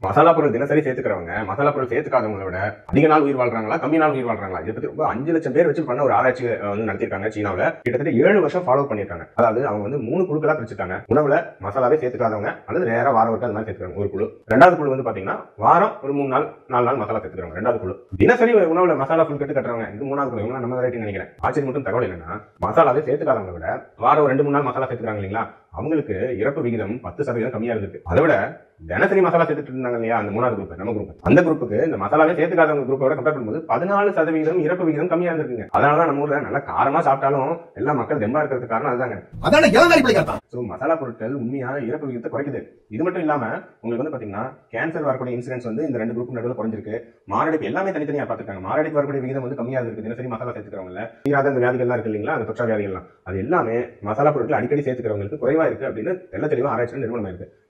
மசாலா பொருள் தினசரி சேர்த்துக்கிறவங்க மசாலா பொருள் சேர்த்துக்காதவங்கள விட அதிக நாள் உயிர் வாழ்றாங்களா கம்மி நாள் உயிர் வாழ்றாங்களா இதை பத்தி ரொம்ப அஞ்சு லட்சம் பேர் வச்சு பண்ண ஒரு ஆராய்ச்சி அஹ், வந்து நடத்திருக்காங்க சீனாவுல கிட்டத்தட்ட ஏழு வருஷம் ஃபாலோ பண்ணிருக்காங்க அதாவது அவங்க வந்து மூணு குழுக்களா பிரிச்சுட்டாங்க உணவுல மசாலாவே சேர்த்துக்காதவங்க அல்லது நேரா வாரம் ஒருக்கா அந்த மாதிரி சேர்த்துக்காங்க ஒரு குழு ரெண்டாவது குழு வந்து பாத்தீங்கன்னா வாரம் ஒரு மூணு நாள் நாலு நாள் மசாலா சேர்த்துக்கிறாங்க ரெண்டாவது குழு தினசரி உணவுல மசாலா ஃபுல் கட்டு கட்டுறவங்க இது மூணாவது குழு இவங்க நம்ம வெரைட்டி நினைக்கிறேன் ஆச்சரியம் மட்டும் தகவல் என்னன்னா மசாலாவே சேர்த்துக்காதவங்க விட வாரம் ஒரு ரெண்டு மூணு நாள் மசாலா சேர்த்துக்கிறாங்க இல்லைங்களா அவங்களுக்கு இறப்பு விகிதம் பத்து சதவீதம் கம்மியா இருந்திருக்கு அதை விட தினசரி மசாலா சேர்த்துட்டு இருந்தாங்க இல்லையா அந்த மூணாவது குரூப் நம்ம குரூப் அந்த குரூப்புக்கு இந்த மசாலாவே சேர்த்துக்காதவங்க குரூப்போட கம்பேர் பண்ணும்போது பதினாலு சதவீதம் இறப்பு விகிதம் கம்மியா இருந்திருக்குங்க அதனாலதான் நம்ம ஊர்ல நல்லா காரமா சாப்பிட்டாலும் எல்லா மக்கள் தெம்பா இருக்கிறதுக்கு காரணம் அதுதாங்க அதான இளங்காரி பிள்ளைங்க ஸோ மசாலா பொருட்கள் உண்மையா இறப்பு விகிதத்தை குறைக்குது இது மட்டும் இல்லாம உங்களுக்கு வந்து பாத்தீங்கன்னா கேன்சர் வரக்கூடிய இன்சிடென்ட்ஸ் வந்து இந்த ரெண்டு குரூப் நடுவில் குறைஞ்சிருக்கு மாரடைப்பு எல்லாமே தனித்தனியா பார்த்துருக்காங்க மாரடைப்பு வரக்கூடிய விகிதம் வந்து கம்மியா இருக்கு தினசரி மசாலா சேர்த்துக்கிறவங்க தீராத இந்த வியாதிகள்லாம் இருக்கு இல்லைங்களா அந்த தொற்றா வியாதிகள்லாம் அது எல்லாமே மசாலா பொருட்கள் அடிக்கடி சேர்த்துக்கிறவங்களுக்கு குறைவா இருக்கு அப்படின்னு தெள்ள தெளிவா ஆராய்ச்சி நிறுவனம் இருக்கு